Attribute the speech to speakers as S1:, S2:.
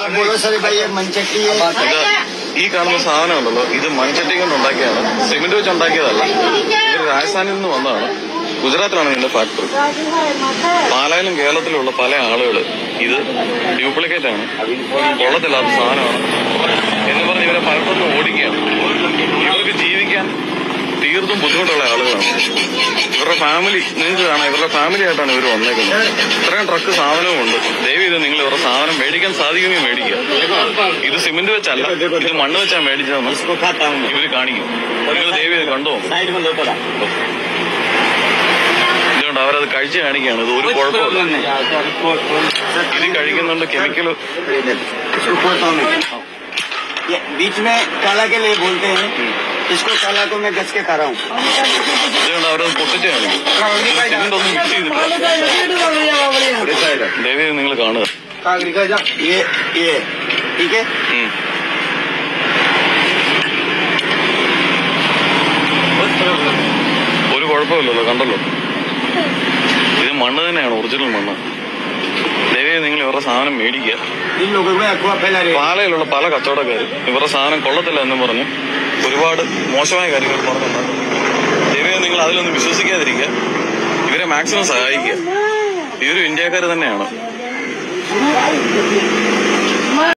S1: आप बोलो सर भाई ये मनचट्टी है
S2: ഇത് ഈ കാണുന്ന സാധനം ഉണ്ടല്ലോ ഇത് മൺചട്ടി കൊണ്ട് ഉണ്ടാക്കിയതാണ് സിമെന്റ് വെച്ച് ഉണ്ടാക്കിയതല്ല ഇത് രാജസ്ഥാനിൽ നിന്ന് വന്നതാണ് ഗുജറാത്തിലാണ് ഇതിന്റെ ഫാക്ടറി പാലായിലും കേരളത്തിലുള്ള പല ആളുകൾ ഇത് ഡ്യൂപ്ലിക്കേറ്റ് ആണ് കൊള്ളത്തില്ലാത്ത സാധനമാണ് എന്ന് പറഞ്ഞ് ഇവരെ പലർക്കൊന്നും ഓടിക്കുകയാണ് ഇവർക്ക് ജീവിക്കാൻ തീർത്തും ബുദ്ധിമുട്ടുള്ള ആളുകളാണ് ഇവരുടെ ഫാമിലി നിങ്ങൾക്ക് കാണാം ഇവരുടെ ഫാമിലി ആയിട്ടാണ് ഇവർ വന്നേക്കുന്നത് ഇത്രയും ട്രക്ക് സാധനവും ഉണ്ട് ദയവ് ഇത് നിങ്ങൾ ഇവരുടെ സാധനം മേടിക്കാൻ സാധിക്കുമെങ്കിൽ മേടിക്കുക ഇത് സിമെന്റ് വെച്ചല്ല ഇത് മണ്ണ് വെച്ചാ മേടിച്ചതെന്ന്
S1: इसको खाता हूँ मैं
S2: ഇവര് കാണിക്കും നിങ്ങൾ ദയവ് ഇത് കണ്ടോ
S1: साइड में लो थोड़ा
S2: ഇതുകൊണ്ട് അവരത് കഴിച്ച് കാണിക്കുകയാണ് ഇത് ഒരു കുഴപ്പമില്ല ഇത് കഴിക്കുന്നുണ്ട് കെമിക്കൽ
S1: इसको खोलता हूँ मैं ये बीच में काला के लिए बोलते हैं इसको काला को मैं गस के खा रहा हूँ
S2: ഇതുകൊണ്ട് അവരത് പൊട്ടിച്ച് കാണിക്കും സിമെന്റ് ഒന്നും മിക്സ് ചെയ്തിട്ടില്ല ദയവ് ഇത് നിങ്ങൾ കാണുക
S1: ये ये ठीक है
S2: ഉം. ഒരു കുഴപ്പമില്ലല്ലോ കണ്ടല്ലോ ഇത് മണ്ണ് തന്നെയാണ് ഒറിജിനൽ മണ്ണ് ദയവേ നിങ്ങൾ ഇവരുടെ സാധനം മേടിക്കുക
S1: इन लोगों में अफवाह फैला रहे हैं
S2: പാലയിലുള്ള പല കച്ചവടക്കാർ ഇവരുടെ സാധനം കൊള്ളത്തില്ല എന്നും പറഞ്ഞ് ഒരുപാട് മോശമായ കാര്യങ്ങൾ പറഞ്ഞിട്ടുണ്ട് ദയവേ നിങ്ങൾ അതിലൊന്നും വിശ്വസിക്കാതിരിക്കുക ഇവരെ മാക്സിമം സഹായിക്കുക ഇവരും ഇന്ത്യക്കാർ തന്നെയാണ്